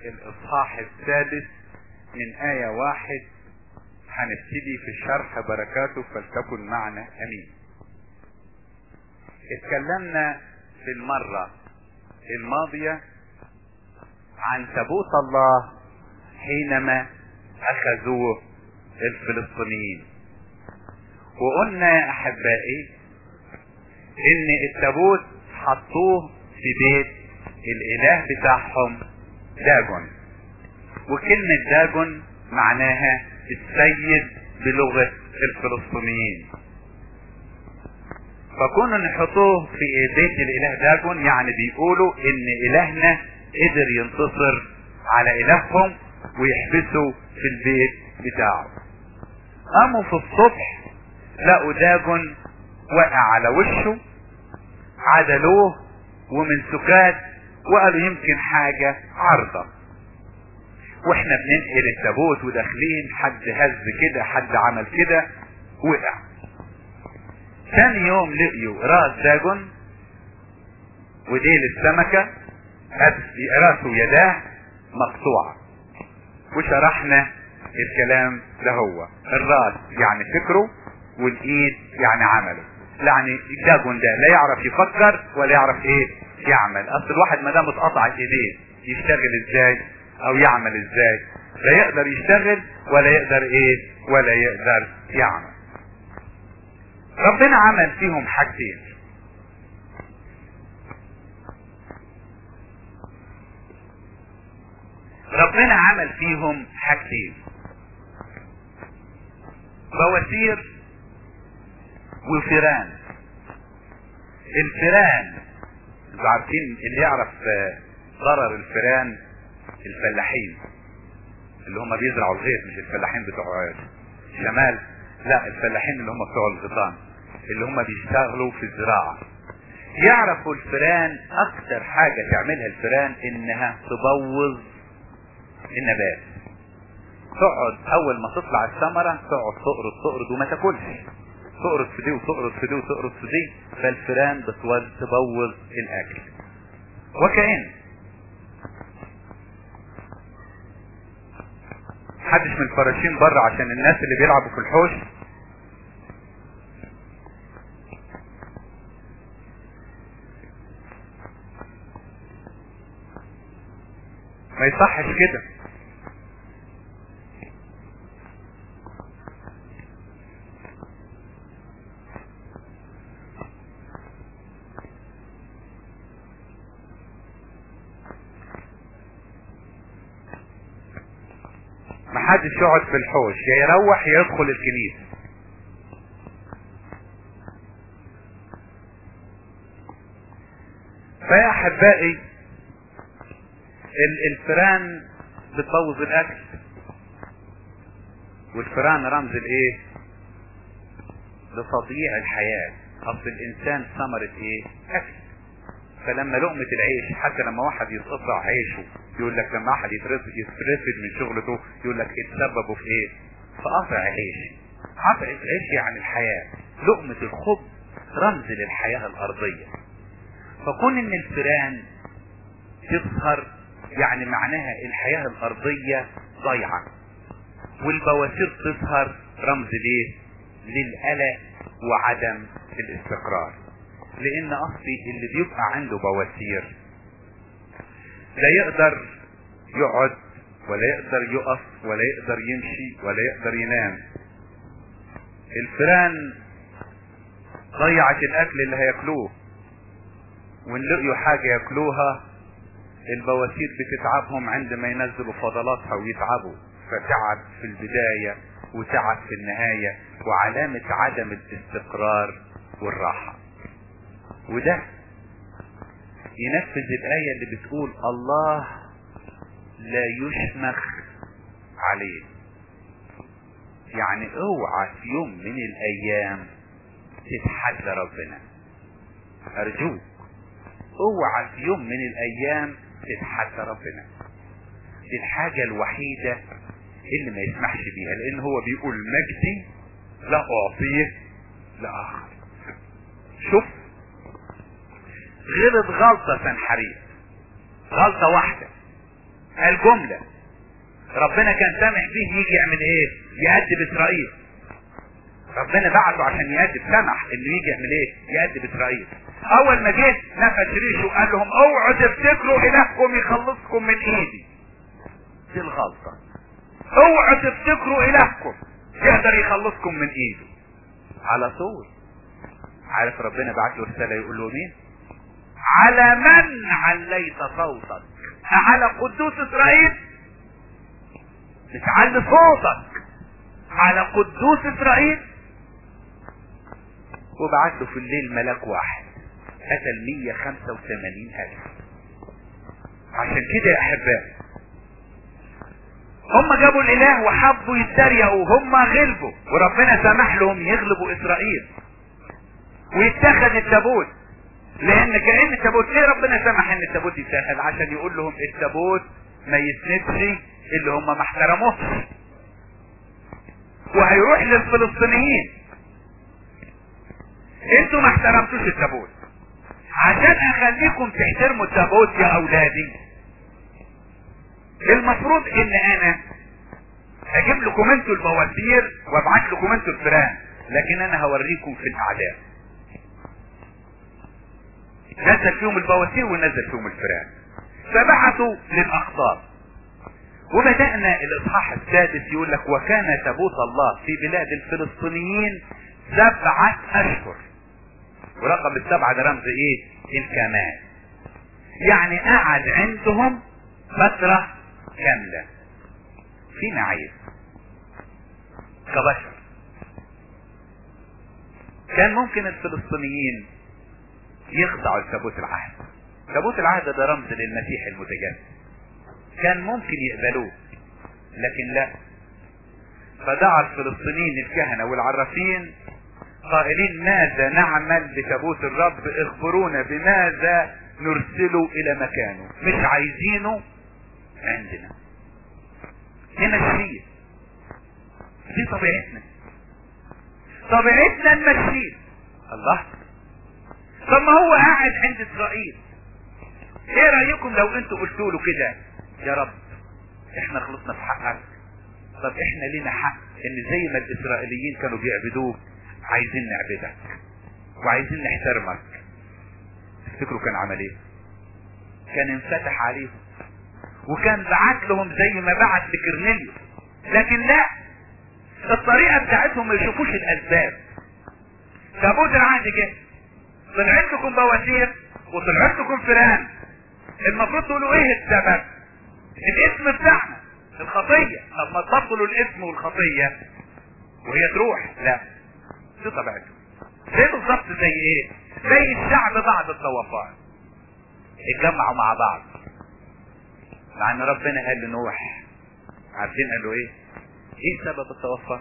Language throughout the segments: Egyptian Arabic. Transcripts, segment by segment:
الاصحاح السادس من آية واحد هنبتدي في الشرح بركاته فلتكن معنا امين اتكلمنا في المرة الماضية عن تابوت الله حينما اخذوه الفلسطينيين وقلنا يا احبائي ان التابوت حطوه في بيت الاله بتاعهم داجون وكلمة داجون معناها السيد بلغة الفلسطينيين فكونوا نحطوه في بيت الاله داجون يعني بيقولوا ان الهنا قدر ينتصر على الههم ويحبسوا في البيت بتاعه قاموا في الصبح لقوا داجون وقع على وشه عدلوه ومن سكات وقالوا يمكن حاجة عرضة واحنا بننقل التابوت وداخلين حد هز كده حد عمل كده وقع ثاني يوم لقيوا راس داجون وديل السمكة راسه ويداه مقطوعة وشرحنا الكلام ده هو الراس يعني فكره والايد يعني عمله يعني الداجون ده لا يعرف يفكر ولا يعرف ايه يعمل اصل الواحد ما دام اتقطع ايديه يشتغل ازاي او يعمل ازاي لا يقدر يشتغل ولا يقدر ايه ولا يقدر يعمل ربنا عمل فيهم حاجتين ربنا عمل فيهم حاجتين بواسير وفيران الفيران انتوا عارفين اللي يعرف ضرر الفيران الفلاحين اللي هم بيزرعوا الغيط مش الفلاحين بتوع شمال لا الفلاحين اللي هم بتوع الغيطان اللي هم بيشتغلوا في الزراعة يعرفوا الفيران اكتر حاجة تعملها الفيران انها تبوظ النبات تقعد اول ما تطلع الثمرة تقعد تقرض تقرض وما تاكلش تقرض في دي وتقرض في دي وتقرض في دي فالفيران بتبوظ الاكل وكأن محدش من الفراشين بره عشان الناس اللي بيلعبوا في الحوش ما يصحش كده محدش يقعد في الحوش يا يروح يا يدخل الكنيسة فيا احبائي الفيران بتبوظ الاكل والفيران رمز الايه لتضييع الحياة اصل الانسان ثمرة ايه اكل فلما لقمة العيش حتى لما واحد يتقطع عيشه يقول لك لما واحد يترفد يترفد من شغلته يقول لك اتسببوا في ايه في قطع عيش قطع العيش يعني الحياة لقمة الخبز رمز للحياة الارضية فكون ان الفيران تظهر يعني معناها الحياة الارضية ضايعة والبواسير تظهر رمز ليه للقلق وعدم الاستقرار لان اصلي اللي بيبقى عنده بواسير لا يقدر يقعد ولا يقدر يقف ولا يقدر يمشي ولا يقدر ينام الفيران ضيعت الاكل اللي هياكلوه وان لقيوا حاجة ياكلوها البواسير بتتعبهم عندما ينزلوا فضلاتها ويتعبوا فتعب في البداية وتعب في النهاية وعلامة عدم الاستقرار والراحة وده ينفذ الآية اللي بتقول الله لا يشمخ عليه يعني اوعى في يوم من الايام تتحدى ربنا ارجوك اوعى في يوم من الايام تتحدى ربنا دي الحاجة الوحيدة اللي ما يسمحش بيها لان هو بيقول مجدي لا اعطيه لاخر شوف غلط غلطة سنحرير غلطة واحدة الجملة ربنا كان سامح فيه يجي يعمل ايه يأدب اسرائيل ربنا بعته عشان يأدب سمح انه يجي يعمل ايه يأدب اسرائيل اول ما جه نفش ريشه وقال لهم اوعوا تفتكروا الهكم يخلصكم من ايدي دي الغلطة اوعوا تفتكروا الهكم يقدر يخلصكم من ايده على طول عارف ربنا بعت له رسالة يقول له مين على من عليت صوتك على قدوس اسرائيل بتعلي صوتك على قدوس اسرائيل وبعت له في الليل ملاك واحد قتل 185 الف عشان كده يا احبائي هم جابوا الاله وحبوا يتريقوا هم غلبوا وربنا سمح لهم يغلبوا اسرائيل ويتخذ التابوت لان كأن التابوت ليه ربنا سمح ان التابوت يتاخد عشان يقول لهم التابوت ما يسندش اللي هم ما احترموش وهيروح للفلسطينيين انتوا ما احترمتوش التابوت عشان اخليكم تحترموا التابوت يا اولادي المفروض ان انا اجيب لكم انتوا البواسير وابعت لكم انتوا الفئران لكن انا هوريكم في الاعداء نزل فيهم البواسير ونزل فيهم الفئران فبعثوا للاقطار وبدأنا الاصحاح السادس يقول لك وكان تابوت الله في بلاد الفلسطينيين سبعة اشهر ورقم السبعة ده رمز ايه الكمال يعني قعد عندهم فترة كاملة في معايير كبشر كان ممكن الفلسطينيين يخضعوا لتابوت العهد تابوت العهد ده رمز للمسيح المتجسد كان ممكن يقبلوه لكن لا فدعا الفلسطينيين الكهنة والعرافين قائلين ماذا نعمل بتابوت الرب اخبرونا بماذا نرسله الى مكانه مش عايزينه عندنا هنا الشيء دي طبيعتنا طبيعتنا نمشيه الله طب ما هو قاعد عند اسرائيل ايه رايكم لو انتوا قلتوا له كده يا رب احنا خلصنا في حقك طب احنا لينا حق ان زي ما الاسرائيليين كانوا بيعبدوك عايزين نعبدك وعايزين نحترمك تفتكروا كان عمل ايه كان انفتح عليهم وكان بعت لهم زي ما بعت لكرنيليوس لكن لا الطريقة بتاعتهم ما يشوفوش الاسباب تابوت العهد جه طلعت لكم بواسير وطلعت لكم فئران المفروض تقولوا ايه السبب الاسم بتاعنا الخطية طب ما تبطلوا الاسم والخطية وهي تروح لا دي طبيعته زي بالظبط زي ايه زي الشعب بعد الطوفان اتجمعوا مع بعض مع ان ربنا قال لنوح عارفين قال له ايه ايه سبب الطوفان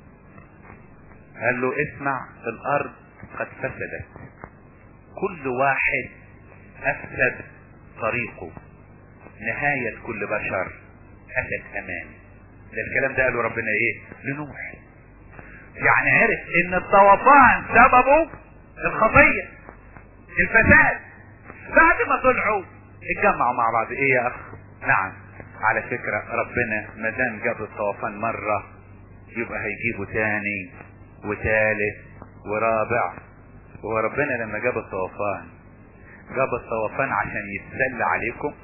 قال له اسمع الارض قد فسدت كل واحد افسد طريقه نهاية كل بشر اتت امان ده الكلام ده قاله ربنا ايه لنوح يعني عرف ان الطوفان سببه الخطية الفساد بعد ما طلعوا اتجمعوا مع بعض ايه يا اخ نعم على فكرة ربنا ما دام جاب الطوفان مرة يبقى هيجيبه تاني وتالت ورابع هو ربنا لما جاب الطوفان جاب الطوفان عشان يتسلى عليكم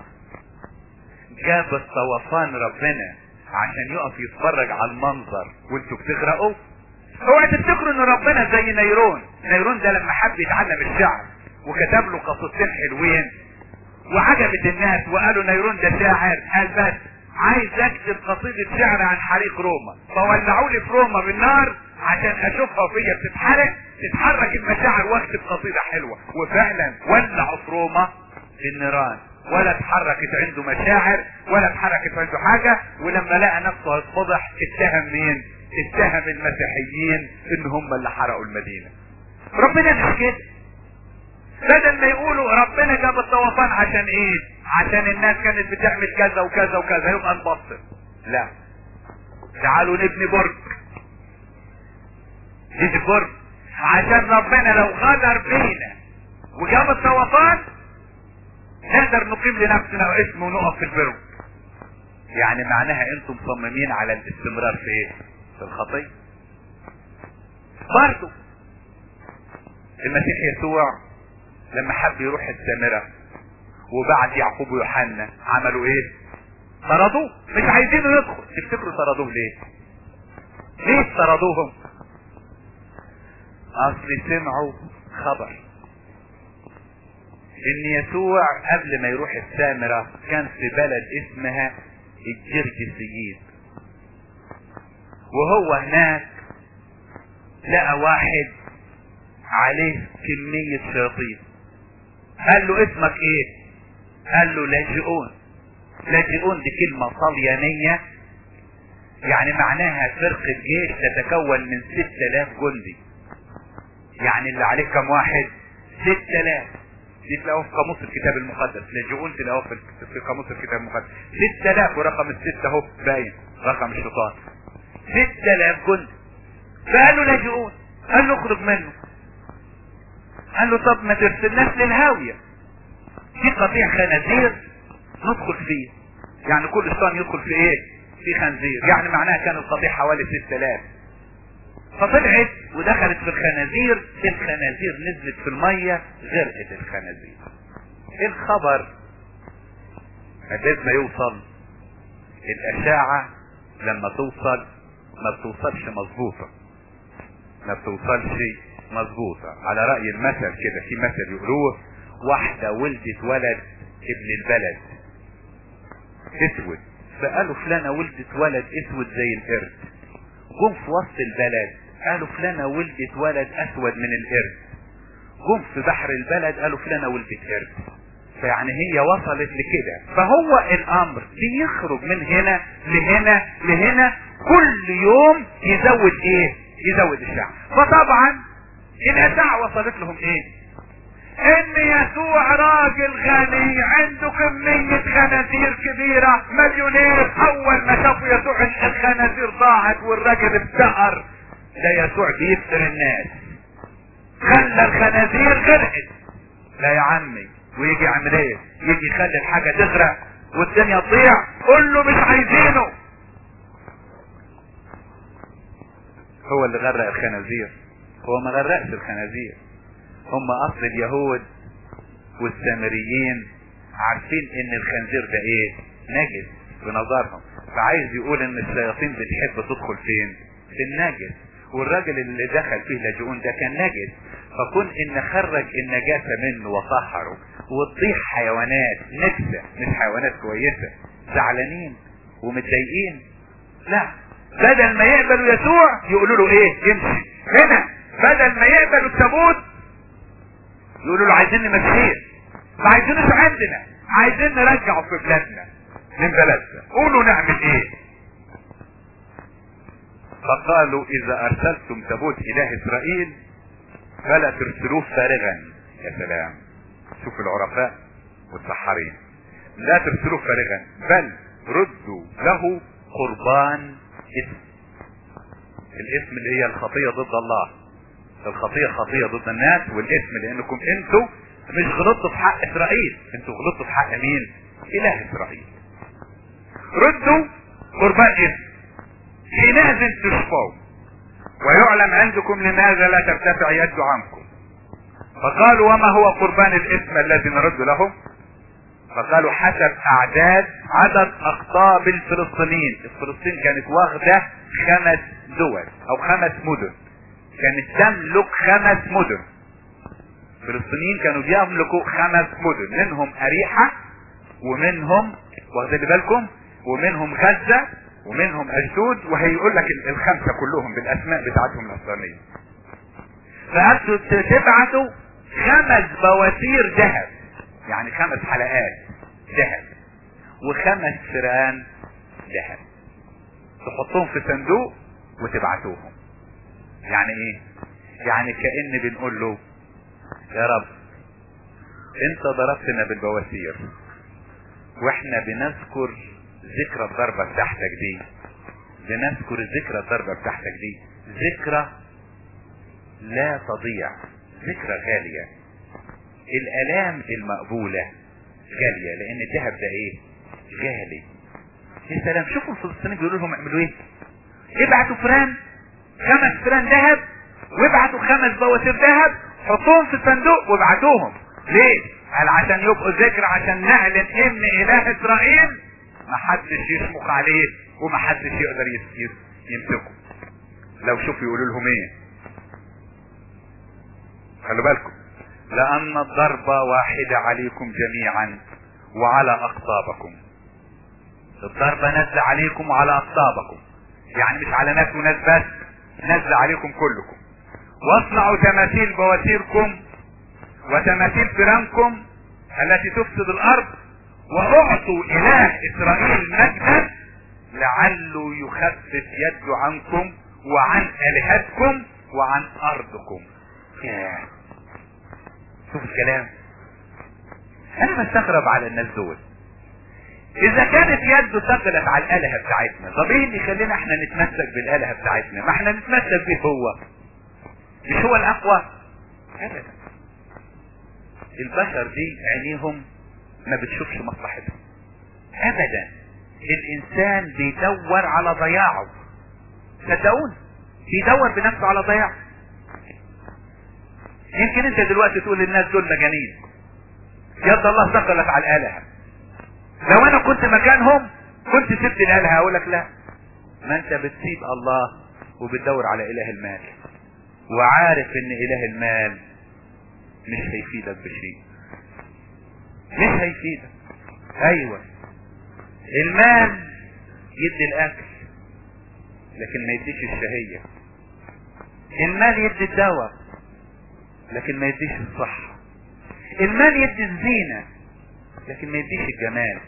جاب الطوفان ربنا عشان يقف يتفرج على المنظر وانتوا بتغرقوا اوعى تفتكروا ان ربنا زي نيرون نيرون ده لما حب يتعلم الشعر وكتب له قصتين حلوين وعجبت الناس وقالوا نيرون ده شاعر قال بس عايز اكتب قصيدة شعر عن حريق روما فولعوا لي في روما بالنار عشان اشوفها وهي بتتحرق تتحرك المشاعر واكتب قصيدة حلوة وفعلا ولعوا في روما بالنيران ولا اتحركت عنده مشاعر ولا اتحركت عنده حاجة ولما لقى نفسه هيتفضح اتهم مين اتهم المسيحيين ان هم اللي حرقوا المدينة ربنا مش كده بدل ما يقولوا ربنا جاب الطوفان عشان ايه عشان الناس كانت بتعمل كذا وكذا وكذا يبقى نبصر لا تعالوا نبني برج نبني برج عشان ربنا لو غدر بينا وجاب الطوفان نقدر نقيم لنفسنا اسم ونقف في البرج يعني معناها انتم مصممين على الاستمرار في ايه في الخطية برضو المسيح يسوع لما حب يروح السامرة وبعد يعقوب ويوحنا عملوا ايه طردوه مش عايزينه يدخل تفتكروا طردوه ليه ليه طردوهم اصل سمعوا خبر ان يسوع قبل ما يروح السامرة كان في بلد اسمها الجرجسيين وهو هناك لقى واحد عليه كمية شياطين قال له اسمك ايه قال له لاجئون لاجئون دي كلمة صليانية يعني معناها فرقة جيش تتكون من ستة الاف جندي يعني اللي عليه كم واحد ستة الاف دي تلاقوه في قاموس الكتاب المقدس لاجئون تلاقوه في في قاموس الكتاب المقدس ستة الاف ورقم الستة اهو باين رقم الشيطان ستة الاف جندي فقال له لاجئون قال له اخرج منه قال له طب ما ترسلناش للهاوية في قطيع خنازير ندخل فيه يعني كل شيطان يدخل في ايه في خنزير يعني معناها كان القطيع حوالي 6000 فطلعت ودخلت في الخنازير الخنازير نزلت في المية غرقت الخنازير الخبر قبل ما يوصل الاشاعة لما توصل ما بتوصلش مظبوطة ما بتوصلش مظبوطة على رأي المثل كده في مثل يقولوه واحدة ولدت ولد ابن البلد اسود فقالوا فلانة ولدت ولد اسود زي القرد جم في وسط البلد قالوا فلانة ولدت ولد اسود من القرد جم في بحر البلد قالوا فلانة ولدت قرد فيعني هي وصلت لكده فهو الامر بيخرج من هنا لهنا لهنا كل يوم يزود ايه يزود الشعب فطبعا الاشاعة وصلت لهم ايه ان يسوع راجل غني عنده كمية خنازير كبيرة مليونير اول ما شافوا يسوع الخنازير ضاعت والراجل افتقر ده يسوع بيفتر الناس خلى الخنازير غرقت لا يا عمي ويجي يعمل ايه يجي يخلي الحاجة تغرق والدنيا تضيع قول له مش عايزينه هو اللي غرق الخنازير هو ما غرقش الخنازير هم اصل اليهود والسامريين عارفين ان الخنزير ده ايه نجس في نظرهم فعايز يقول ان الشياطين بتحب تدخل فين في النجس والراجل اللي دخل فيه لاجئون ده كان نجس فكون ان خرج النجاسة منه وطهره وتطيح حيوانات نجسة مش حيوانات كويسة زعلانين ومتضايقين لا بدل ما يقبلوا يسوع يقولوا له ايه امشي هنا بدل ما يقبلوا التابوت يقولوا له عايزين نمشيه ما عايزينوش عندنا عايزين نرجعه في بلادنا من بلدنا قولوا نعمل ايه فقالوا اذا ارسلتم تابوت اله اسرائيل فلا ترسلوه فارغا يا سلام شوف العرفاء والسحارين لا ترسلوه فارغا بل ردوا له قربان اسم الاسم اللي هي الخطية ضد الله الخطية خطية ضد الناس والاسم لانكم انتوا مش غلطتوا في حق اسرائيل انتوا غلطتوا في حق مين اله اسرائيل ردوا قربان اسم حينئذ تشفوا ويعلم عندكم لماذا لا ترتفع يد عنكم فقالوا وما هو قربان الاسم الذي نرد له فقالوا حسب اعداد عدد اقطاب الفلسطينيين الفلسطين كانت واخدة خمس دول او خمس مدن كانت تملك خمس مدن الفلسطينيين كانوا بيملكوا خمس مدن منهم اريحة ومنهم واخدين بالكم ومنهم غزة ومنهم اشدود وهيقول لك الخمسة كلهم بالاسماء بتاعتهم الاسرائيلية فانتوا تبعتوا خمس بواتير ذهب يعني خمس حلقات ذهب وخمس فران ذهب تحطوهم في صندوق وتبعتوهم يعني ايه يعني كأن بنقول له يا رب انت ضربتنا بالبواسير واحنا بنذكر ذكرى الضربة بتاعتك دي بنذكر ذكرى الضربة بتاعتك دي ذكرى لا تضيع ذكرى غالية الالام المقبولة غالية لان الذهب ده ايه غالي يا سلام شوفوا الفلسطينيين بيقولوا لهم اعملوا ايه ابعتوا فران خمس فران ذهب وابعتوا خمس بواسير ذهب حطوهم في الصندوق وابعتوهم ليه قال عشان يبقوا ذكر عشان نعلن ان اله اسرائيل ما حدش يشمخ عليه وما حدش يقدر يس- يمسكه لو شوفوا يقولوا لهم ايه خلوا بالكم لان الضربة واحدة عليكم جميعا وعلى اقطابكم الضربة نزل عليكم وعلى اقطابكم يعني مش على ناس وناس بس نزل عليكم كلكم واصنعوا تماثيل بواسيركم وتماثيل فرانكم التي تفسد الارض واعطوا اله اسرائيل مجدا لعله يخفف يده عنكم وعن الهتكم وعن ارضكم ياه شوف الكلام انا بستغرب على الناس دول اذا كانت يده ثقلت على الالهه بتاعتنا طب ايه اللي يخلينا احنا نتمسك بالالهه بتاعتنا ما احنا نتمسك بيه هو مش هو الاقوى ابدا البشر دي عينيهم ما بتشوفش مصلحتهم ابدا الانسان بيدور على ضياعه صدقوني بيدور بنفسه على ضياعه يمكن انت دلوقتي تقول للناس دول مجانين يد الله ثقلت على الالهه لو انا كنت مكانهم كنت سبت الالهه اقول لك لا ما انت بتسيب الله وبتدور على اله المال وعارف ان اله المال مش هيفيدك بشيء مش هيفيدك ايوه المال يدي الاكل لكن ما يديش الشهية المال يدي الدواء لكن ما يديش الصحة المال يدي الزينة لكن ما يديش الجمال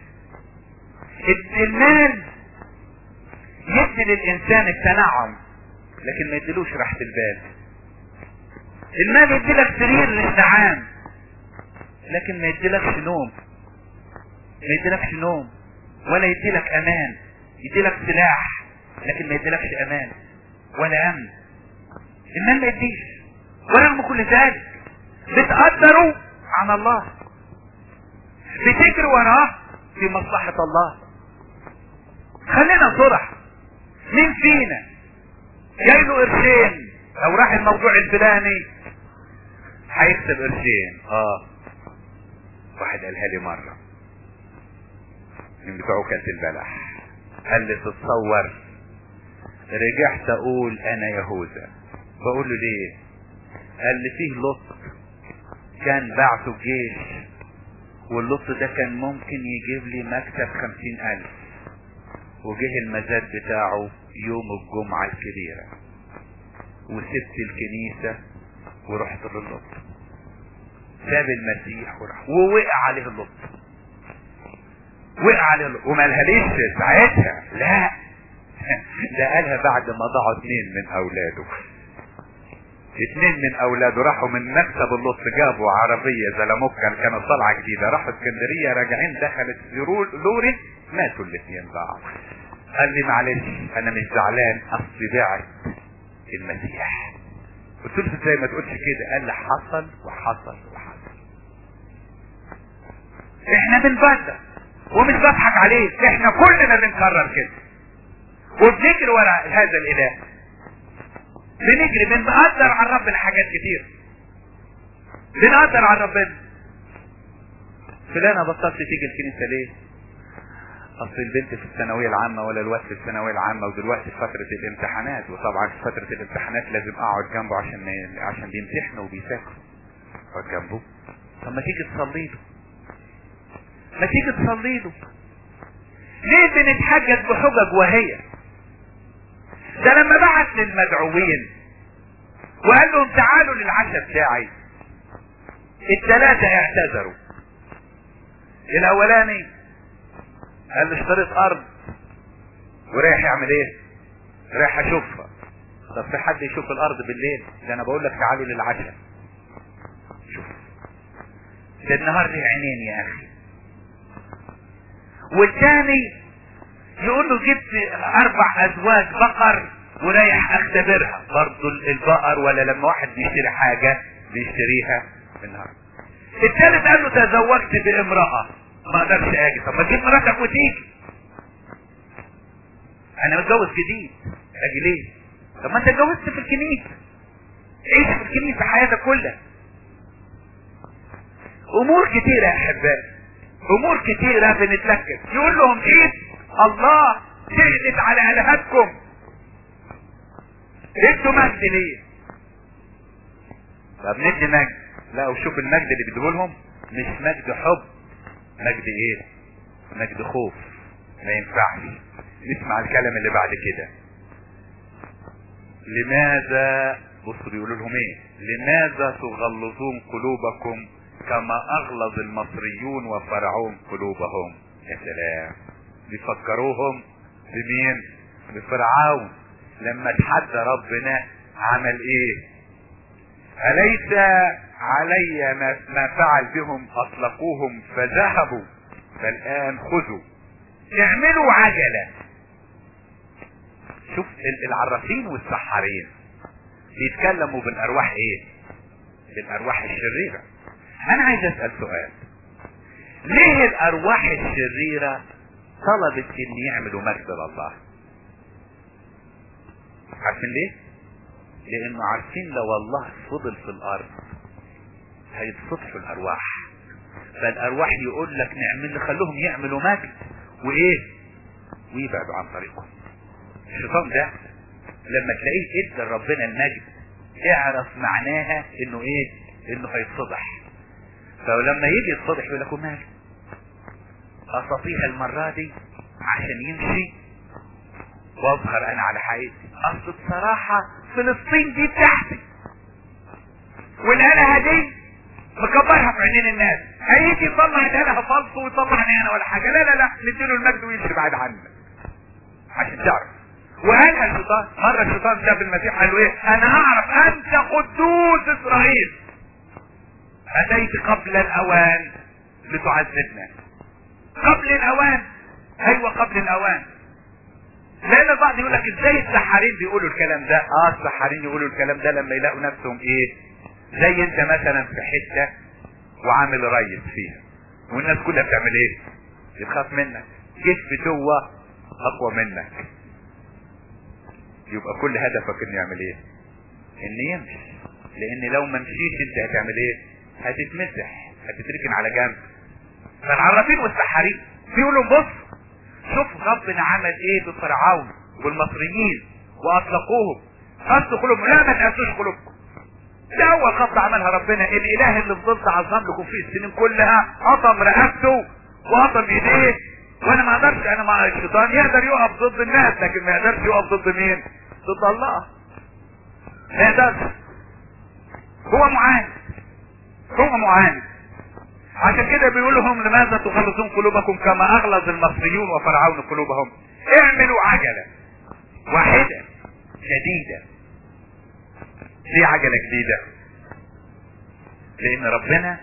المال يدي للانسان التنعم لكن ما يديلوش راحة البال المال يدي لك سرير للنعام لكن ما يديلكش نوم ما يديلكش نوم ولا يديلك امان يديلك سلاح لكن ما يديلكش امان ولا امن المال ما يديش ورغم كل ذلك بتقدروا عن الله بتجري وراه في مصلحة الله خلينا صرح مين فينا جاي له قرشين لو راح الموضوع الفلاني هيكسب قرشين اه واحد قالها لي مرة من بتوع وكالة البلح قال لي تتصور رجعت اقول انا يهوذا بقول له ليه قال لي فيه لط كان بعته الجيش واللط ده كان ممكن يجيب لي مكتب خمسين الف وجه المزاد بتاعه يوم الجمعة الكبيرة وسبت الكنيسة ورحت لللط ساب المسيح وراح ووقع عليه اللط وقع عليه اللط وما قالهاليش ساعتها لا ده قالها بعد ما ضاعوا اثنين من اولاده اثنين من اولاده راحوا من مكتب اللص جابوا عربية زلموكا كانت طالعة جديدة راحوا اسكندرية راجعين دخلت لوري ماتوا الاثنين ضاعوا قال لي معلش انا مش زعلان اصلي بعت المسيح قلت له ازاي ما تقولش كده قال لي حصل وحصل وحصل احنا بنبدأ ومش بضحك عليك احنا كلنا بنكرر كده وبنجري ورا هذا الاله بنجري بنقدر عن ربنا حاجات كتير بنقدر عن ربنا فلانة بطلت تيجي الكنيسة ليه اصل البنت في الثانوية العامة ولا الواد في الثانوية العامة ودلوقتي في فترة الامتحانات وطبعا في فترة الامتحانات لازم اقعد جنبه عشان ما عشان بيمتحنوا وبيذاكروا اقعد جنبه طب ما تيجي تصلي له ما تيجي تصلي له ليه بنتحجج بحجج وهي ده لما بعت للمدعوين وقال لهم تعالوا للعشاء بتاعي الثلاثة اعتذروا الاولاني قال لي اشتريت ارض ورايح يعمل ايه رايح اشوفها طب في حد يشوف الارض بالليل ده انا بقول لك تعالوا للعشاء شوف ده النهار ليه عينين يا اخي والثاني يقول له جبت اربع ازواج بقر ورايح اختبرها برضه البقر ولا لما واحد بيشتري حاجة بيشتريها بالنهار الثالث قال له تزوجت بامرأة ما اقدرش اجي طب ما تجيب مراتك وتيجي انا متجوز جديد اجي ليه طب ما انت اتجوزت في الكنيسة عيش في الكنيسة حياتك كلها امور كتيرة يا احبائي امور كتيرة بنتلكك يقول لهم ايه الله شهدت على الهتكم ادوا مجد ليه طب ندي مجد لا وشوف المجد اللي بيديه لهم مش مجد حب مجد ايه مجد خوف ما ينفعش نسمع الكلام اللي بعد كده لماذا بصوا بيقولوا لهم ايه لماذا تغلظون قلوبكم كما اغلظ المصريون وفرعون قلوبهم يا سلام بيفكروهم بمين بفرعون لما تحدى ربنا عمل ايه أليس علي ما, ما فعل بهم أطلقوهم فذهبوا فالآن خذوا اعملوا عجلة شوف العرافين والسحارين بيتكلموا بالأرواح ايه بالأرواح الشريرة أنا عايز أسأل سؤال ليه الأرواح الشريرة طلبت ان يعملوا مجد لله عارفين ليه لانه عارفين لو الله فضل في الارض هيتصفحوا الارواح فالارواح يقول لك نعمل خلوهم يعملوا مجد وايه ويبعدوا عن طريقهم الشيطان ده لما تلاقيه ادى ربنا المجد اعرف معناها انه ايه انه هيتفضح فلما يجي يتفضح يقول لك مالك استطيع المرة دي عشان يمشي واظهر انا على حقيقتي اصل بصراحة فلسطين دي بتاعتي والالهة دي مكبرها في عينين الناس هيجي يطلع الالهة فلس ويطلعني انا ولا حاجة لا لا لا نديله المجد ويمشي بعد عنك عشان تعرف وقالها الشيطان مرة الشيطان شاف المسيح قال له ايه انا اعرف انت قدوس اسرائيل اتيت قبل الاوان لتعذبنا قبل الاوان ايوه قبل الاوان لان البعض يقول لك ازاي السحارين بيقولوا الكلام ده اه السحارين يقولوا الكلام ده لما يلاقوا نفسهم ايه زي انت مثلا في حته وعامل ريس فيها والناس كلها بتعمل ايه بتخاف منك جيت في جوه اقوى منك يبقى كل هدفك انه يعمل ايه ان يمشي لان لو ما مشيش انت هتعمل ايه هتتمسح هتتركن على جنب فالعرافين والسحارين بيقولوا بص شوف ربنا عمل ايه بفرعون والمصريين واطلقوهم قصوا قلوبهم لا ما تقسوش قلوبكم ده اول خطة عملها ربنا الاله اللي فضلت عظم لكم فيه السنين كلها قطم رقبته وقطم ايديه وانا ما اقدرش انا مع الشيطان يقدر يقف ضد الناس لكن ما يقدرش يقف ضد مين ضد الله ما يقدرش هو معاند هو معاند عشان كده بيقول لهم لماذا تغلظون قلوبكم كما اغلظ المصريون وفرعون قلوبهم اعملوا عجلة واحدة جديدة ليه عجلة جديدة لان ربنا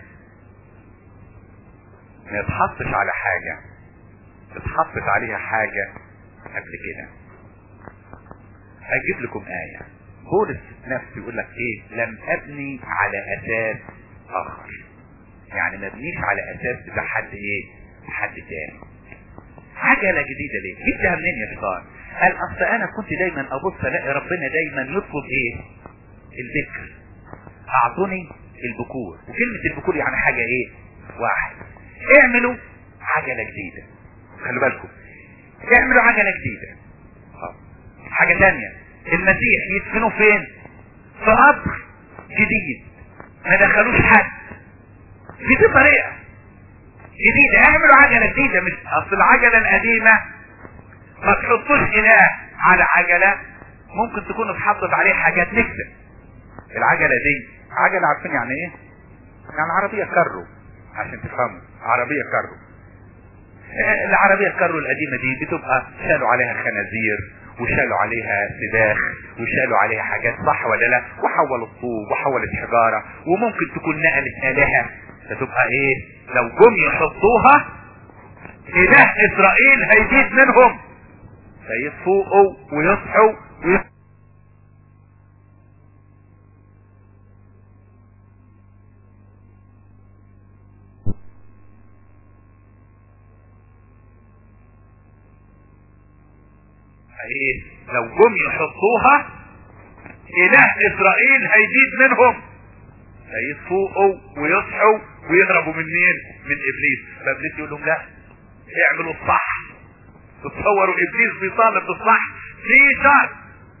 ما يتحطش على حاجة اتحطت عليها حاجة قبل كده هجيب لكم آية بولس نفسه يقول لك ايه لم ابني على اساس اخر يعني ما بنيش على اساس بتاع حد ايه حد تاني عجلة جديدة ليه جبتها منين يا شيطان قال اصل انا كنت دايما ابص الاقي ربنا دايما يطلب ايه الذكر اعطوني البكور وكلمة البكور يعني حاجة ايه واحد اعملوا عجلة جديدة خلوا بالكم اعملوا عجلة جديدة حاجة تانية المسيح يدفنوا فين في قبر جديد ما دخلوش حد دي دي طريقة جديدة اعملوا عجلة جديدة مش اصل العجلة القديمة ما تحطوش اله على عجلة ممكن تكون اتحطت عليه حاجات نكتة العجلة دي عجلة عارفين يعني ايه يعني عربية كارو عشان تفهموا عربية كارو العربية الكارو القديمة دي بتبقى شالوا عليها خنازير وشالوا عليها سباخ وشالوا عليها حاجات صح ولا لا وحولوا الطوب وحولت حجارة وممكن تكون نقلت آلهة فتبقى ايه لو جم يحطوها اله اسرائيل هيزيد منهم فيفوقوا ويصحوا ويصحوا ايه لو جم يحطوها اله اسرائيل هيزيد منهم هيفوقوا ويصحوا ويهربوا من مين من ابليس فابليس يقول لهم لا اعملوا الصح تتصوروا ابليس بيطالب بالصح في شر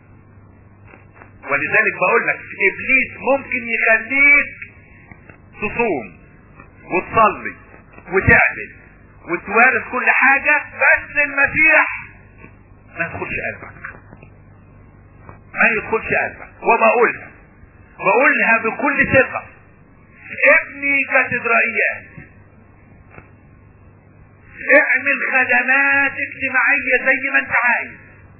ولذلك بقول لك ابليس ممكن يخليك تصوم وتصلي وتعمل وتوارث كل حاجة بس المسيح ما يدخلش قلبك ما يدخلش قلبك وبقولها بقولها بكل ثقة ابني كاتدرائيات اعمل خدمات اجتماعية زي ما انت عايز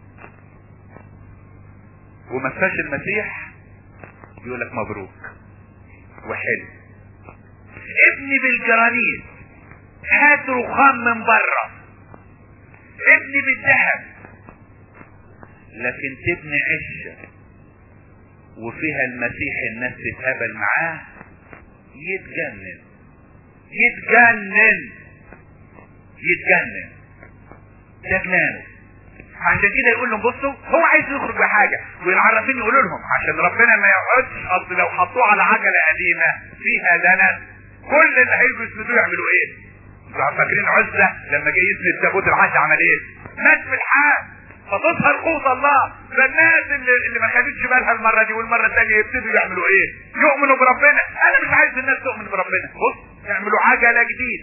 وما فيهاش المسيح يقول لك مبروك وحلو ابني بالجرانيت هات رخام من بره ابني بالذهب لكن تبني عشه وفيها المسيح الناس تتقابل معاه يتجنن يتجنن يتجنن ده جنانه عشان كده يقول لهم بصوا هو عايز يخرج بحاجه والعرافين يقولوا لهم عشان ربنا ما يقعدش اصل لو حطوه على عجله قديمه فيها دنس كل اللي هيجوا يسندوه يعملوا ايه؟ انتوا فاكرين عزه لما جه يسند تابوت العهد عمل ايه؟ مات في الحال فتظهر قوة الله فالناس اللي, اللي ما خدتش بالها المرة دي والمرة الثانية يبتدوا يعملوا ايه؟ يؤمنوا بربنا، أنا مش عايز الناس تؤمن بربنا، بص يعملوا عجلة جديدة.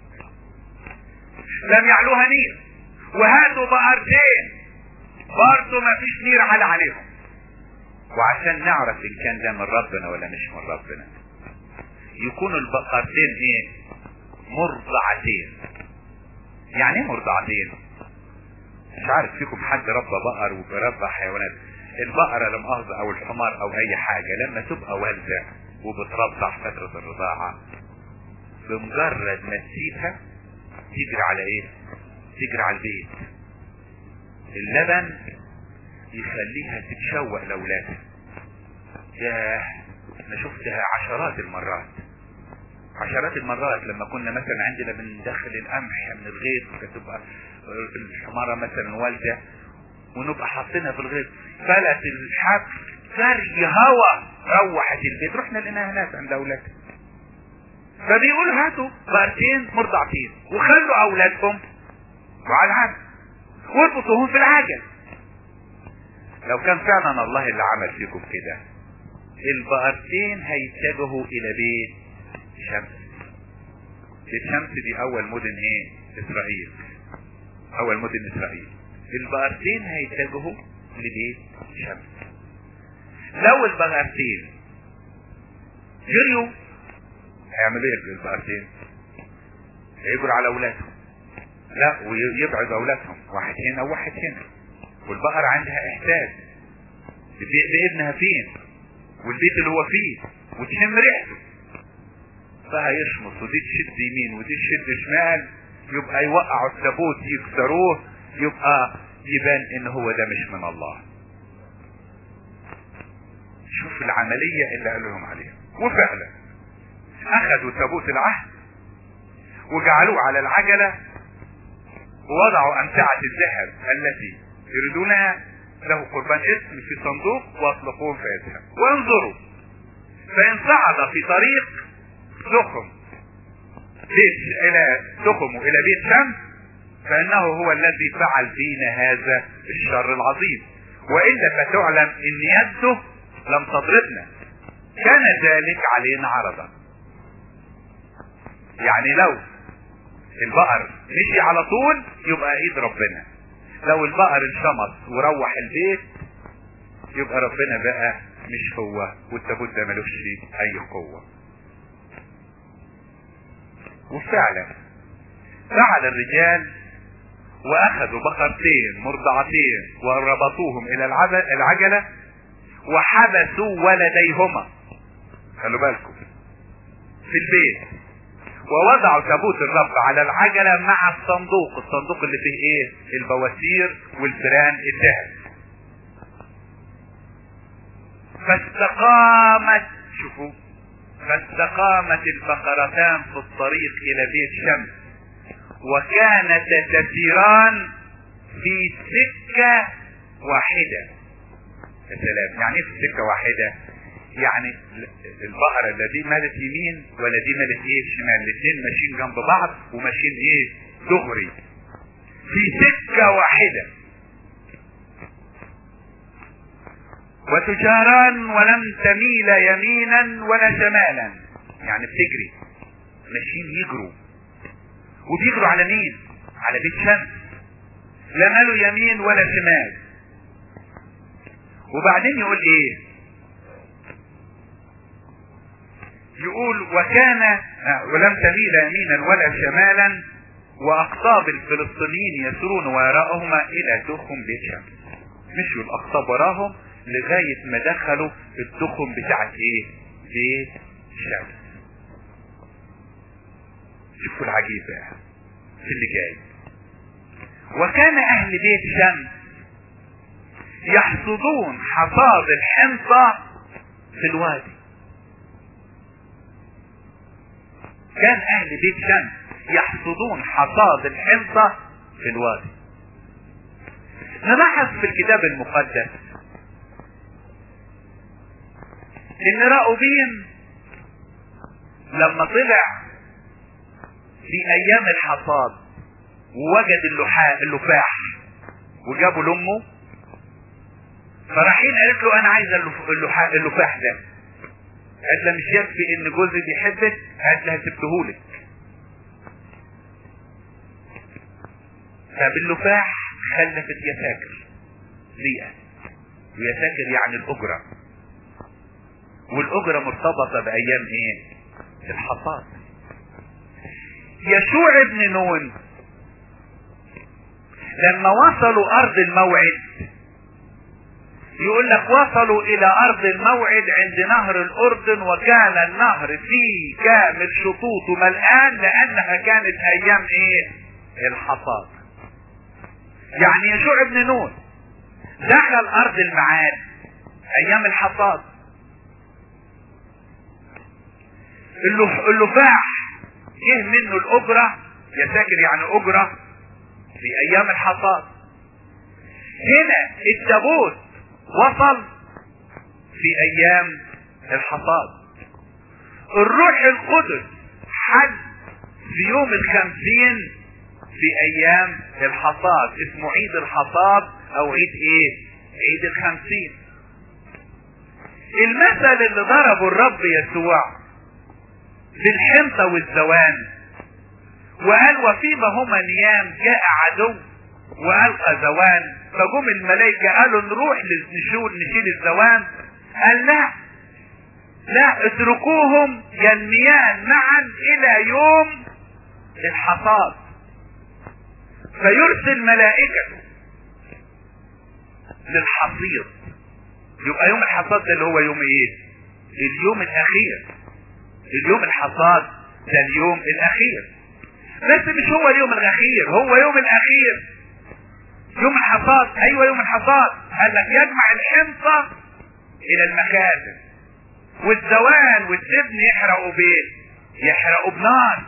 لم يعلوها نير وهاتوا بقرتين برضه ما فيش نير على عليهم. وعشان نعرف إن كان ده من ربنا ولا مش من ربنا. يكونوا البقرتين ايه؟ مرضعتين. يعني ايه مرضعتين؟ مش عارف فيكم حد ربى بقر وبربى حيوانات البقرة لا مؤاخذة او الحمار او اي حاجة لما تبقى والدة وبترضع فترة الرضاعة بمجرد ما تسيبها تجري على ايه تجري على البيت اللبن يخليها تتشوق لاولادها ياه انا شفتها عشرات المرات عشرات المرات لما كنا مثلا عندنا بندخل القمح من الغيط وكانت تبقى الحمارة مثلا والدة ونبقى حاطينها في الغيط فلت الحبل فري هوا روحت البيت رحنا لقيناها هناك عند اولادها فبيقولوا هاتوا بقرتين مرضعتين وخلوا اولادهم وعلى العجل واربطوهم في العجل لو كان فعلا الله اللي عمل فيكم كده البقرتين هيتجهوا الى بيت شمس بيت شمس دي اول مدن ايه اسرائيل اول مدن اسرائيل البقرتين هيتجهوا لبيت شمس لو البقرتين جريوا هيعملوا ايه البقرتين هيجروا على اولادهم لا ويبعد اولادهم واحد هنا وواحد هنا والبقرة عندها احساس بابنها فين والبيت اللي هو فيه وتشم ريحته فهيشمص ودي تشد يمين ودي تشد شمال يبقى يوقعوا التابوت يكسروه يبقى يبان ان هو ده مش من الله شوف العملية اللي قالوا لهم عليها وفعلا اخذوا تابوت العهد وجعلوه على العجلة ووضعوا امتعة الذهب التي يريدونها له قربان اسم في صندوق واطلقوه فيذهب وانظروا فان صعد في طريق سخم بيت الى سخم الى بيت شمس فانه هو الذي فعل فينا هذا الشر العظيم والا فتعلم ان يده لم تضربنا كان ذلك علينا عرضا يعني لو البقر مشي على طول يبقى ايد ربنا لو البقر انشمط وروح البيت يبقى ربنا بقى مش هو والتابوت ده ملوش اي قوه وفعلا فعل الرجال واخذوا بقرتين مرضعتين وربطوهم الى العجلة وحبسوا ولديهما خلوا بالكم في البيت ووضعوا تابوت الرب على العجلة مع الصندوق الصندوق اللي فيه ايه البواسير والفيران الذهب فاستقامت شوفوا فاستقامت البقرتان في الطريق الى بيت شمس وكانتا تسيران في سكة واحدة يا سلام يعني ايه في سكة واحدة يعني البقرة لا دي مالت يمين ولا دي مالت ايه شمال الاثنين ماشيين جنب بعض وماشيين ايه دغري في سكة واحدة وتجاران ولم تميل يمينا ولا شمالا يعني بتجري ماشيين يجروا وبيجروا على مين على بيت شمس لا ماله يمين ولا شمال وبعدين يقول ايه يقول وكان ولم تميل يمينا ولا شمالا واقطاب الفلسطينيين يسرون وراءهما الى دخم بيت شمس مشوا الاقطاب وراهم لغاية ما دخلوا الدخم بتاعت ايه بيت شمس شوفوا العجيب بقى في اللي جاي وكان اهل بيت شمس يحصدون حصاد الحنطة في الوادي كان اهل بيت شمس يحصدون حصاد الحنطة في الوادي نلاحظ في الكتاب المقدس ان راؤوبين لما طلع في ايام الحصاد ووجد اللحاء اللفاح وجابوا لامه فراحين قالت له انا عايزه اللحاء اللفاح ده قالت لها مش يكفي ان جوزي بيحبك قالت لها سبتهولك فباللفاح خلفت يساكر ليئة ويساكر يعني الاجرة والاجرة مرتبطة بايام ايه الحصاد يشوع ابن نون لما وصلوا ارض الموعد يقول لك وصلوا الى ارض الموعد عند نهر الاردن وكان النهر فيه كامل شطوطه ملآن لانها كانت ايام ايه الحصاد يعني يشوع ابن نون دخل ارض المعاد ايام الحصاد اللفاح جه منه الاجرة يساكر يعني اجرة في ايام الحصاد هنا التابوت وصل في ايام الحصاد الروح القدس حج في يوم الخمسين في ايام الحصاد اسمه عيد الحصاد او عيد ايه عيد الخمسين المثل اللي ضربه الرب يسوع بالحنطة والزوان وقال وفيما هما نيام جاء عدو والقى زوان فجم الملائكة قالوا نروح نشيل نشيل الزوان قال لا لا اتركوهم ينميان معا الى يوم الحصاد فيرسل ملائكته للحصير يبقى يوم الحصاد ده اللي هو يوم ايه اليوم الاخير اليوم الحصاد ده اليوم الاخير بس مش هو اليوم الاخير هو يوم الاخير يوم الحصاد ايوه يوم الحصاد قال لك يجمع الحنطة الى المخازن والزوان والسبن يحرقوا بايه يحرقوا بنار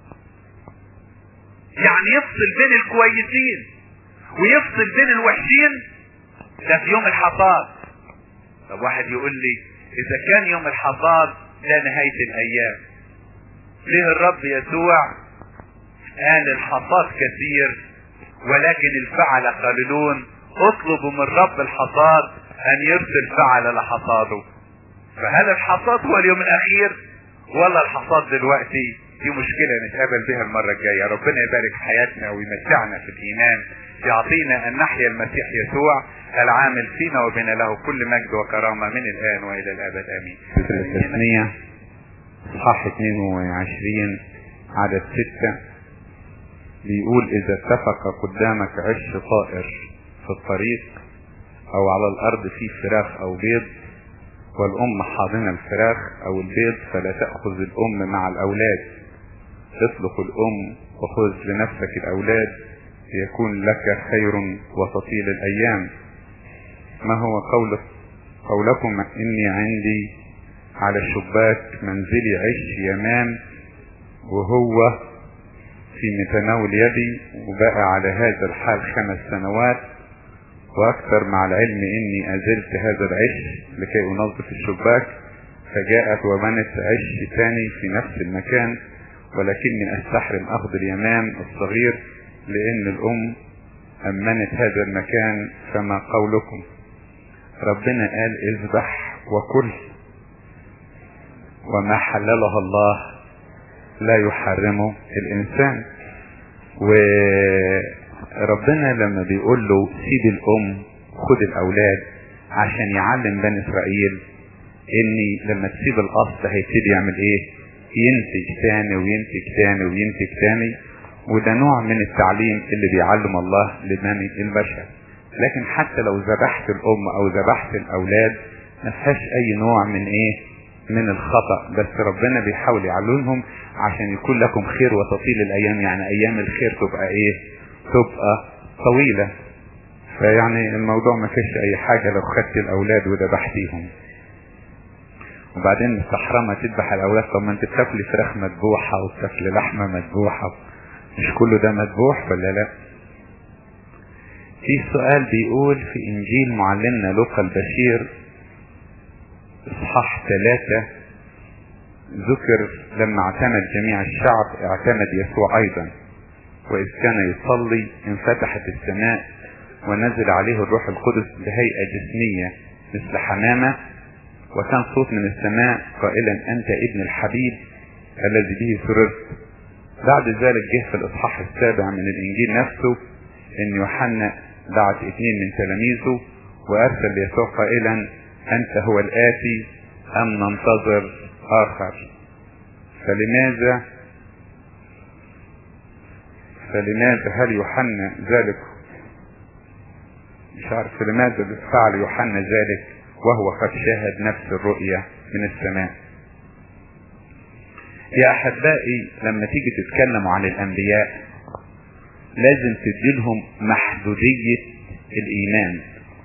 يعني يفصل بين الكويسين ويفصل بين الوحشين ده في يوم الحصاد طب واحد يقول لي اذا كان يوم الحصاد ده نهاية الايام ليه الرب يسوع قال الحصاد كثير ولكن الفعل قليلون اطلبوا من رب الحصاد ان يرسل فعل لحصاده فهل الحصاد هو اليوم الاخير ولا الحصاد دلوقتي دي مشكلة نتقابل بها المرة الجاية ربنا يبارك في حياتنا ويمتعنا في الايمان يعطينا ان نحيا المسيح يسوع العامل فينا وبنا له كل مجد وكرامة من الان والى الابد امين التثنية اصحاح 22 عدد 6 بيقول اذا اتفق قدامك عش طائر في الطريق او على الارض فيه فراخ او بيض والام حاضنة الفراخ او البيض فلا تأخذ الام مع الاولاد اطلق الام وخذ لنفسك الاولاد ليكون لك خير وتطيل الايام ما هو قول قولكم اني عندي على الشباك منزلي عش يمان وهو في متناول يدي وبقى على هذا الحال خمس سنوات واكثر مع العلم اني ازلت هذا العش لكي انظف الشباك فجاءت وبنت عش ثاني في نفس المكان ولكني استحرم اخذ اليمام الصغير لان الام امنت هذا المكان فما قولكم ربنا قال اذبح وكل وما حللها الله لا يحرمه الانسان وربنا لما بيقول له سيب الام خد الاولاد عشان يعلم بني اسرائيل اني لما تسيب الاصل هيبتدي يعمل ايه ينتج تاني وينتج تاني وينتج تاني وده نوع من التعليم اللي بيعلم الله لبني البشر لكن حتى لو ذبحت الام او ذبحت الاولاد ما فيهاش اي نوع من ايه من الخطأ بس ربنا بيحاول يعلمهم عشان يكون لكم خير وتطيل الايام يعني ايام الخير تبقى ايه تبقى طويلة فيعني الموضوع ما فيش اي حاجة لو خدت الاولاد وذبحتيهم وبعدين مستحرمة تذبح الاولاد طب ما انت بتاكلي فراخ مذبوحة وبتاكلي لحمة مذبوحة مش كله ده مذبوح ولا لا في سؤال بيقول في انجيل معلمنا لوقا البشير اصحاح ثلاثة ذكر لما اعتمد جميع الشعب اعتمد يسوع ايضا واذ كان يصلي انفتحت السماء ونزل عليه الروح القدس بهيئة جسمية مثل حمامة وكان صوت من السماء قائلا انت ابن الحبيب الذي به سررت بعد ذلك جه في الاصحاح السابع من الانجيل نفسه ان يوحنا دعت اثنين من تلاميذه وارسل يسوع قائلا انت هو الاتي ام ننتظر اخر فلماذا فلماذا هل يوحنا ذلك مش عارف لماذا فعل يوحنا ذلك وهو قد شاهد نفس الرؤية من السماء يا احبائي لما تيجي تتكلموا عن الانبياء لازم تديلهم محدودية الايمان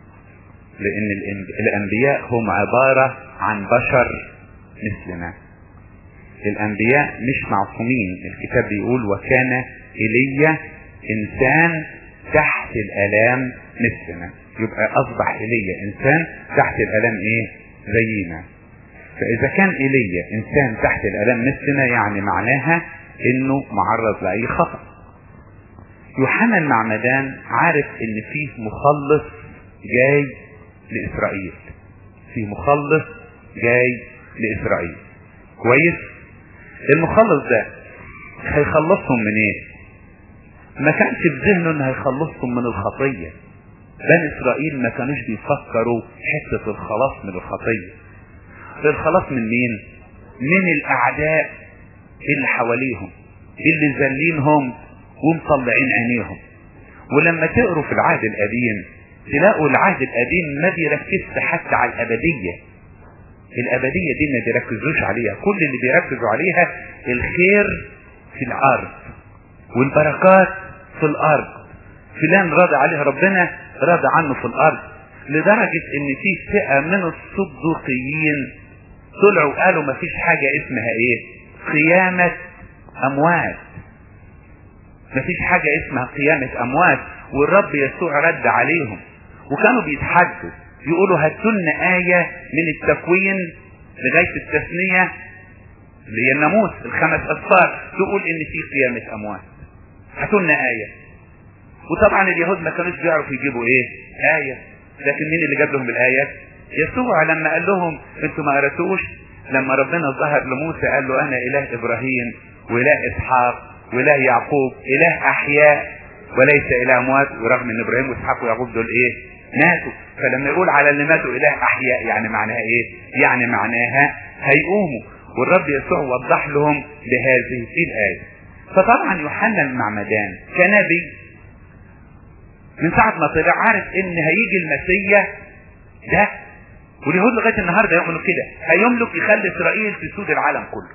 لان الانبياء هم عبارة عن بشر مثلنا الانبياء مش معصومين الكتاب بيقول وكان ايليا انسان تحت الالام مثلنا يبقى اصبح ايليا انسان تحت الالام ايه زينا فاذا كان ايليا انسان تحت الالام مثلنا يعني معناها انه معرض لاي خطأ يوحنا المعمدان عارف ان فيه مخلص جاي لاسرائيل فيه مخلص جاي لاسرائيل كويس المخلص ده هيخلصهم من ايه ما كانش في ذهنه انه هيخلصهم من الخطية بني اسرائيل ما كانوش بيفكروا حتة الخلاص من الخطية الخلاص من مين من الاعداء اللي حواليهم اللي زلينهم ومطلعين عينيهم ولما تقروا في العهد القديم تلاقوا العهد القديم ما بيركزش حتى على الابدية الابدية دي ما بيركزوش عليها كل اللي بيركزوا عليها الخير في الارض والبركات في الارض فلان راضي عليه ربنا راضي عنه في الارض لدرجة ان في فئة من الصدوقيين طلعوا قالوا ما فيش حاجة اسمها ايه قيامة اموات ما فيش حاجة اسمها قيامة اموات والرب يسوع رد عليهم وكانوا بيتحدوا يقولوا هاتوا لنا آية من التكوين لغاية التثنية اللي هي الناموس الخمس أسفار تقول إن في قيامة أموات هاتوا لنا آية وطبعا اليهود ما كانوش بيعرفوا يجيبوا إيه آية لكن مين اللي جاب لهم الآية يسوع لما قال لهم انتوا ما قرأتوش لما ربنا ظهر لموسى قال له أنا إله إبراهيم وإله إسحاق وإله يعقوب إله أحياء وليس إله أموات ورغم إن إبراهيم وإسحاق ويعقوب دول إيه ماتوا فلما يقول على اللي ماتوا اله احياء يعني معناها ايه يعني معناها هيقوموا والرب يسوع وضح لهم بهذه الايه فطبعا يوحنا المعمدان كنبي من ساعة ما طلع عارف ان هيجي المسيح ده واليهود لغاية النهاردة يؤمنوا كده هيملك يخلي اسرائيل تسود العالم كله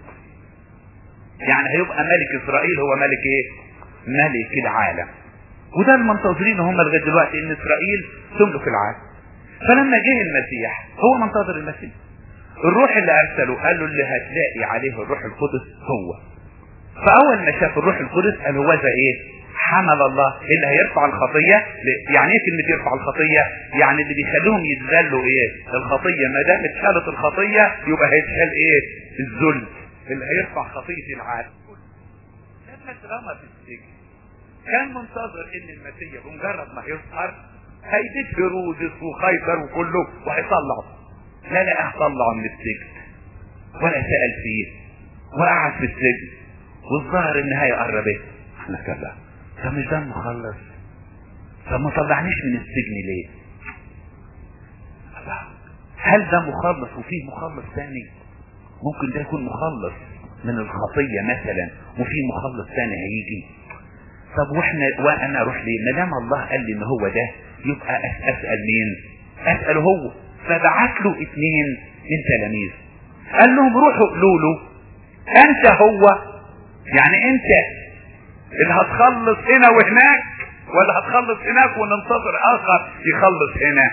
يعني هيبقى ملك اسرائيل هو ملك ايه ملك العالم وده المنتظرين هم لغايه دلوقتي ان اسرائيل تملك العالم فلما جه المسيح هو منتظر المسيح الروح اللي ارسله قال له اللي هتلاقي عليه الروح القدس هو فاول ما شاف الروح القدس قال هو ذا ايه حمل الله اللي هيرفع الخطية ل- يعني ايه كلمة يرفع الخطية يعني اللي بيخليهم يتذلوا ايه الخطية ما دام اتشالت الخطية يبقى هيتشال ايه الذل اللي هيرفع خطية العالم لما اترمى في السجن كان منتظر ان المسيح بمجرد ما يظهر هيبيت هيرودس وخيبر وكله وهيطلعه لا لا طلعه من السجن ولا سأل فيه وقعد في السجن والظاهر النهاية قربت احنا كذا ده مش ده المخلص طب ما طلعنيش من السجن ليه الله. هل ده مخلص وفيه مخلص ثاني ممكن ده يكون مخلص من الخطية مثلا وفي مخلص ثاني هيجي طب واحنا وانا اروح ليه ما دام الله قال لي ان هو ده يبقى أس- اسال مين اساله هو فبعت له اثنين من تلاميذ قال لهم روحوا قولوا له انت هو يعني انت اللي هتخلص هنا وهناك ولا هتخلص هناك وننتظر اخر يخلص هنا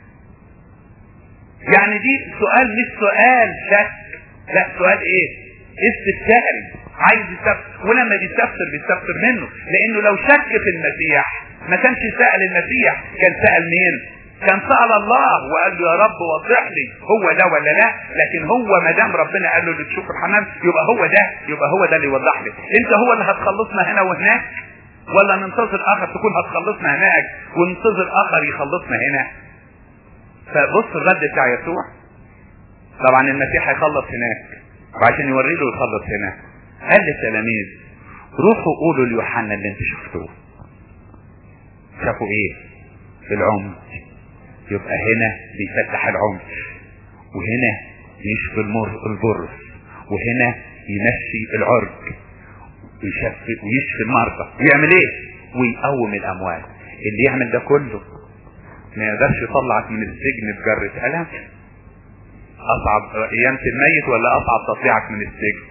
يعني دي سؤال مش سؤال شك لا سؤال ايه استفساري عايز يستفسر ولما بيستفسر بيستفسر منه لانه لو شك في المسيح ما كانش سأل المسيح كان سأل مين كان سأل الله وقال له يا رب وضح لي هو ده ولا لا لكن هو ما دام ربنا قال له اللي تشوف الحمام يبقى هو ده يبقى هو ده اللي يوضح لي انت هو اللي هتخلصنا هنا وهناك ولا ننتظر اخر تكون هتخلصنا هناك وننتظر اخر يخلصنا هنا فبص الرد بتاع يسوع طبعا المسيح هيخلص هناك وعشان يوري له يخلص هنا قال للتلاميذ روحوا قولوا ليوحنا اللي انتوا شفتوه شافوا ايه العمد يبقى هنا بيفتح العمد وهنا يشفي المر البرص وهنا يمشي العرج ويشفي ويشفي المرضى ويعمل ايه ويقوم الاموات اللي يعمل ده كله ما يقدرش يطلعك من السجن بجرة قلم اصعب قيامة الميت ولا اصعب تطليعك من السجن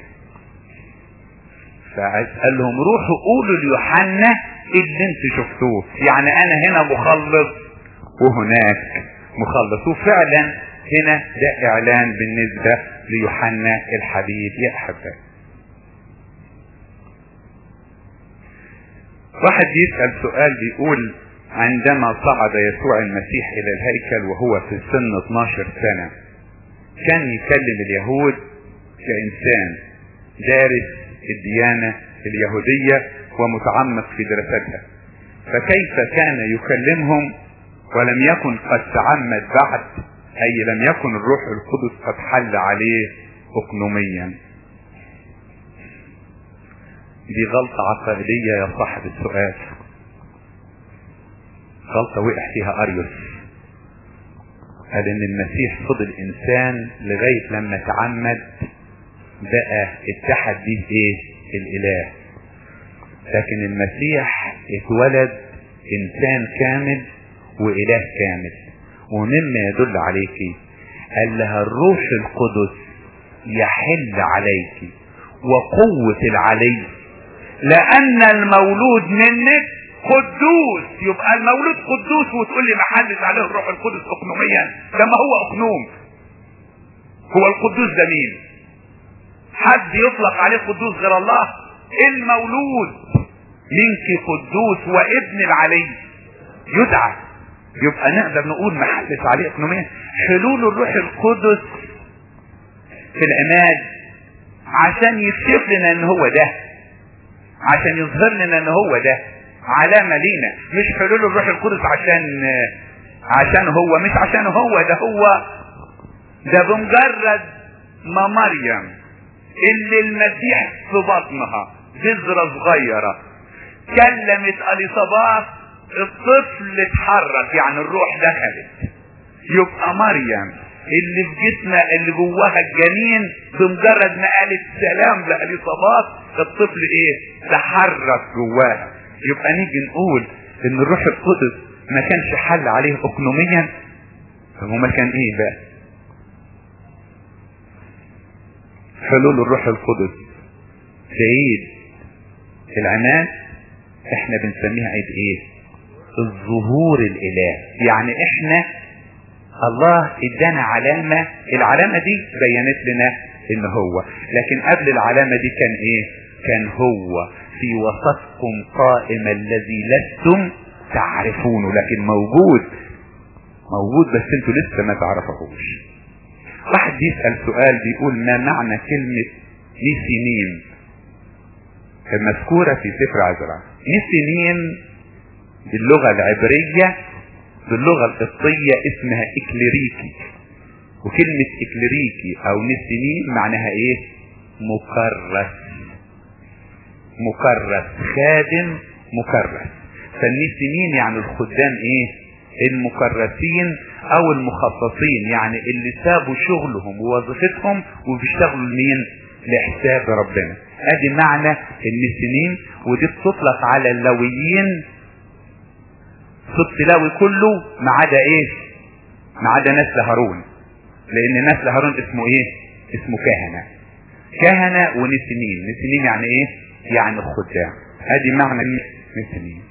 فقال لهم روحوا قولوا ليوحنا اللي انتوا شفتوه يعني انا هنا مخلص وهناك مخلص وفعلا هنا ده اعلان بالنسبة ليوحنا الحبيب يا احبائي واحد يسأل سؤال بيقول عندما صعد يسوع المسيح الى الهيكل وهو في سن 12 سنة كان يكلم اليهود كإنسان دارس الديانة اليهودية ومتعمق في دراستها فكيف كان يكلمهم ولم يكن قد تعمد بعد أي لم يكن الروح القدس قد حل عليه أقنوميا دي غلطة عقائدية يا صاحب السؤال غلطة وقع فيها أريوس قال ان المسيح فضل انسان لغاية لما تعمد بقى اتحد بيه ايه الاله لكن المسيح اتولد انسان كامل واله كامل ومما يدل عليك قال لها الروح القدس يحل عليك وقوة العلي لان المولود منك قدوس يبقى المولود قدوس وتقول لي محلش عليه الروح القدس اقنوميا ده ما هو اقنوم هو القدوس ده مين حد يطلق عليه قدوس غير الله المولود منك قدوس وابن العلي يدعى يبقى نقدر نقول محلش عليه اقنوميا حلول الروح القدس في العماد عشان يكشف لنا ان هو ده عشان يظهر لنا ان هو ده علامة لينا مش حلول الروح القدس عشان عشان هو مش عشان هو ده هو ده بمجرد ما مريم اللي المسيح في بطنها بذرة صغيرة كلمت اليصابات الطفل اتحرك يعني الروح دخلت يبقى مريم اللي في جسمها اللي جواها الجنين بمجرد ما قالت سلام لاليصابات الطفل ايه تحرك جواها يبقى نيجي نقول ان الروح القدس ما كانش حل عليه اقنوميا هو ما كان ايه بقى حلول الروح القدس في عيد العماد احنا بنسميها عيد ايه الظهور الاله يعني احنا الله ادانا علامة العلامة دي بينت لنا ان هو لكن قبل العلامة دي كان ايه كان هو في وسطكم قائم الذي لستم تعرفونه لكن موجود موجود بس انتوا لسه ما تعرفوهوش واحد بيسأل سؤال بيقول ما معنى كلمة نسينين المذكورة في سفر عزرا نسينين باللغة العبرية باللغة القبطية اسمها اكليريكي وكلمة اكليريكي او نسينين معناها ايه مكرس مكرس خادم مكرس فالنسينين يعني الخدام ايه المكرسين او المخصصين يعني اللي سابوا شغلهم ووظيفتهم وبيشتغلوا لمين لحساب ربنا ادي معنى النسينين ودي بتطلق على اللويين صوت لاوي كله ما عدا ايه ما عدا نسل هارون لان نسل هارون اسمه ايه اسمه كهنة كهنة ونسنين نسنين يعني ايه يعني الخدام ادي معنى نسنين